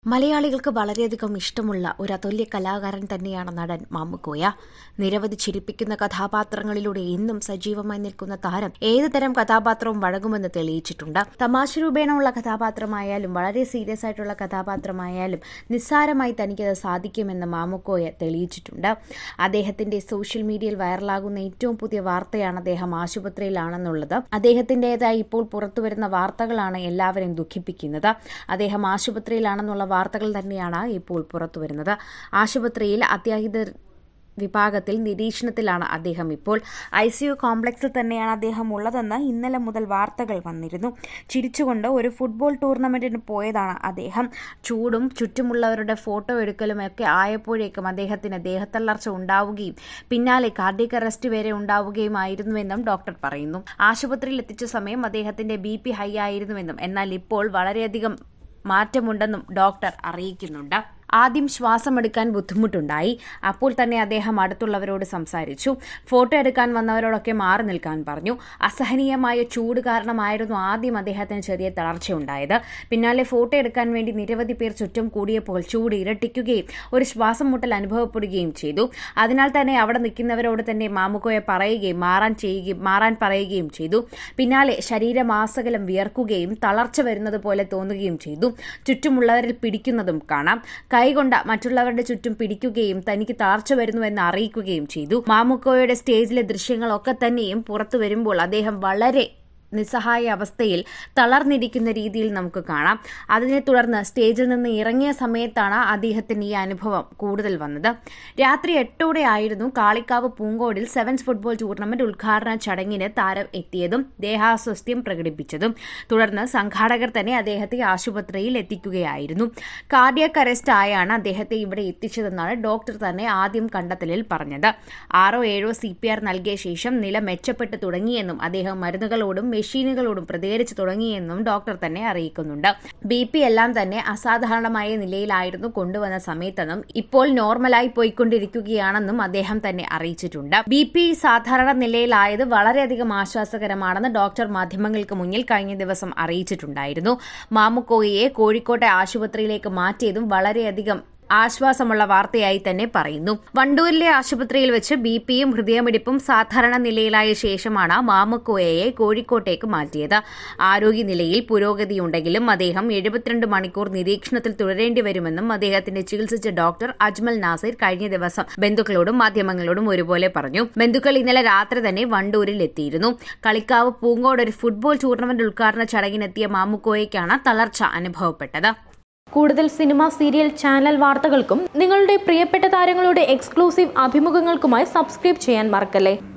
മലയാളികൾക്ക് വളരെയധികം ഇഷ്ടമുള്ള ഒരു അതുല്യ കലാകാരൻ തന്നെയാണ് നടൻ മാമുക്കോയ നിരവധി ചിരിപ്പിക്കുന്ന കഥാപാത്രങ്ങളിലൂടെ എന്നും സജീവമായി നിൽക്കുന്ന താരം ഏത് തരം കഥാപാത്രവും വഴങ്ങുമെന്ന് തെളിയിച്ചിട്ടുണ്ട് തമാശ രൂപേണമുള്ള കഥാപാത്രമായാലും വളരെ സീരിയസ് ആയിട്ടുള്ള കഥാപാത്രമായാലും നിസ്സാരമായി തനിക്കത് സാധിക്കുമെന്ന് മാമുക്കോയ തെളിയിച്ചിട്ടുണ്ട് അദ്ദേഹത്തിന്റെ സോഷ്യൽ മീഡിയയിൽ വൈറലാകുന്ന ഏറ്റവും പുതിയ വാർത്തയാണ് അദ്ദേഹം ആശുപത്രിയിലാണെന്നുള്ളത് അദ്ദേഹത്തിന്റേതായി ഇപ്പോൾ പുറത്തുവരുന്ന വാർത്തകളാണ് എല്ലാവരെയും ദുഃഖിപ്പിക്കുന്നത് അദ്ദേഹം ആശുപത്രിയിലാണെന്നുള്ള വാർത്തകൾ തന്നെയാണ് ഇപ്പോൾ പുറത്തുവരുന്നത് ആശുപത്രിയിൽ അത്യാഹിത വിഭാഗത്തിൽ നിരീക്ഷണത്തിലാണ് അദ്ദേഹം ഇപ്പോൾ ഐ സി യു കോംപ്ലക്സിൽ തന്നെയാണ് അദ്ദേഹം ഉള്ളതെന്ന് ഇന്നലെ മുതൽ വാർത്തകൾ വന്നിരുന്നു ചിരിച്ചുകൊണ്ട് ഒരു ഫുട്ബോൾ ടൂർണമെന്റിന് പോയതാണ് അദ്ദേഹം ചൂടും ചുറ്റുമുള്ളവരുടെ ഫോട്ടോ എടുക്കലും ഒക്കെ ആയപ്പോഴേക്കും അദ്ദേഹത്തിന് ദേഹത്തളർച്ച ഉണ്ടാവുകയും പിന്നാലെ കാർഡിയക് അറസ്റ്റ് വരെ ഉണ്ടാവുകയുമായിരുന്നുവെന്നും ഡോക്ടർ പറയുന്നു ആശുപത്രിയിൽ എത്തിച്ച സമയം അദ്ദേഹത്തിന്റെ ബി പി ഹൈ ആയിരുന്നുവെന്നും എന്നാൽ ഇപ്പോൾ വളരെയധികം മാറ്റമുണ്ടെന്നും ഡോക്ടർ അറിയിക്കുന്നുണ്ട് ആദ്യം ശ്വാസമെടുക്കാൻ ബുദ്ധിമുട്ടുണ്ടായി അപ്പോൾ തന്നെ അദ്ദേഹം അടുത്തുള്ളവരോട് സംസാരിച്ചു ഫോട്ടോ എടുക്കാൻ വന്നവരോടൊക്കെ മാറി നിൽക്കാൻ പറഞ്ഞു അസഹനീയമായ ചൂട് കാരണമായിരുന്നു ആദ്യം അദ്ദേഹത്തിന് ചെറിയ തളർച്ചയുണ്ടായത് പിന്നാലെ ഫോട്ടോ എടുക്കാൻ വേണ്ടി നിരവധി പേർ ചുറ്റും കൂടിയപ്പോൾ ചൂട് ഇരട്ടിക്കുകയും ഒരു ശ്വാസം മുട്ടൽ അനുഭവപ്പെടുകയും ചെയ്തു അതിനാൽ തന്നെ അവിടെ നിൽക്കുന്നവരോട് തന്നെ മാമുക്കോയെ പറയുകയും മാറാൻ ചെയ്യുകയും മാറാൻ പറയുകയും ചെയ്തു പിന്നാലെ ശരീരമാസകലം വിയർക്കുകയും തളർച്ച വരുന്നത് പോലെ തോന്നുകയും ചെയ്തു ചുറ്റുമുള്ളവരിൽ പിടിക്കുന്നതും കാണാം കൈകൊണ്ട് മറ്റുള്ളവരുടെ ചുറ്റും പിടിക്കുകയും തനിക്ക് തളർച്ച വരുന്നുവെന്ന് അറിയിക്കുകയും ചെയ്തു മാമുക്കോയുടെ സ്റ്റേജിലെ ദൃശ്യങ്ങളൊക്കെ തന്നെയും പുറത്തു വരുമ്പോൾ അദ്ദേഹം വളരെ നിസ്സഹായ അവസ്ഥയിൽ തളർന്നിരിക്കുന്ന രീതിയിൽ നമുക്ക് കാണാം അതിനെ തുടർന്ന് സ്റ്റേജിൽ നിന്ന് ഇറങ്ങിയ സമയത്താണ് അദ്ദേഹത്തിന് ഈ അനുഭവം കൂടുതൽ വന്നത് രാത്രി എട്ടോടെ ആയിരുന്നു കാളിക്കാവ് പൂങ്കോടിൽ സെവൻസ് ഫുട്ബോൾ ടൂർണമെന്റ് ഉദ്ഘാടന ചടങ്ങിന് താരം എത്തിയതും ദേഹാസ്വസ്ഥ്യം പ്രകടിപ്പിച്ചതും തുടർന്ന് സംഘാടകർ തന്നെ അദ്ദേഹത്തെ ആശുപത്രിയിൽ എത്തിക്കുകയായിരുന്നു കാർഡിയക് അറസ്റ്റ് ആയാണ് അദ്ദേഹത്തെ ഇവിടെ എത്തിച്ചതെന്നാണ് ഡോക്ടർ തന്നെ ആദ്യം കണ്ടെത്തലിൽ പറഞ്ഞത് ആറോ ഏഴോ സി നൽകിയ ശേഷം നില മെച്ചപ്പെട്ടു തുടങ്ങിയെന്നും അദ്ദേഹം മരുന്നുകളോടും മെഷീനുകളോടും പ്രതികരിച്ചു തുടങ്ങിയെന്നും ഡോക്ടർ തന്നെ അറിയിക്കുന്നുണ്ട് ബി പി എല്ലാം തന്നെ അസാധാരണമായ നിലയിലായിരുന്നു കൊണ്ടുവന്ന സമയത്തെന്നും ഇപ്പോൾ നോർമലായി പോയിക്കൊണ്ടിരിക്കുകയാണെന്നും അദ്ദേഹം തന്നെ അറിയിച്ചിട്ടുണ്ട് ബി പി സാധാരണ നിലയിലായത് വളരെയധികം ആശ്വാസകരമാണെന്ന് ഡോക്ടർ മാധ്യമങ്ങൾക്ക് മുന്നിൽ കഴിഞ്ഞ ദിവസം അറിയിച്ചിട്ടുണ്ടായിരുന്നു മാമുക്കോയെ കോഴിക്കോട്ടെ ആശുപത്രിയിലേക്ക് മാറ്റിയതും വളരെയധികം ആശ്വാസമുള്ള വാർത്തയായി തന്നെ പറയുന്നു വണ്ടൂരിലെ ആശുപത്രിയിൽ വെച്ച് ബി പിയും ഹൃദയമിടിപ്പും സാധാരണ നിലയിലായ ശേഷമാണ് മാമുക്കോയയെ കോഴിക്കോട്ടേക്ക് മാറ്റിയത് ആരോഗ്യനിലയിൽ പുരോഗതിയുണ്ടെങ്കിലും അദ്ദേഹം എഴുപത്തിരണ്ട് മണിക്കൂർ നിരീക്ഷണത്തിൽ തുടരേണ്ടി വരുമെന്നും അദ്ദേഹത്തിന്റെ ചികിത്സിച്ച ഡോക്ടർ അജ്മൽ നാസിർ കഴിഞ്ഞ ദിവസം ബന്ധുക്കളോടും മാധ്യമങ്ങളോടും ഒരുപോലെ പറഞ്ഞു ബന്ധുക്കൾ ഇന്നലെ രാത്രി തന്നെ വണ്ടൂരിൽ എത്തിയിരുന്നു കളിക്കാവ് പൂങ്കോട് ഒരു ഫുട്ബോൾ ടൂർണമെന്റ് ഉദ്ഘാടന ചടങ്ങിനെത്തിയ മാമുക്കോയയ്ക്കാണ് തളർച്ച അനുഭവപ്പെട്ടത് കൂടുതൽ സിനിമ സീരിയൽ ചാനൽ വാർത്തകൾക്കും നിങ്ങളുടെ പ്രിയപ്പെട്ട താരങ്ങളുടെ എക്സ്ക്ലൂസീവ് അഭിമുഖങ്ങൾക്കുമായി സബ്സ്ക്രൈബ് ചെയ്യാൻ മറക്കല്ലേ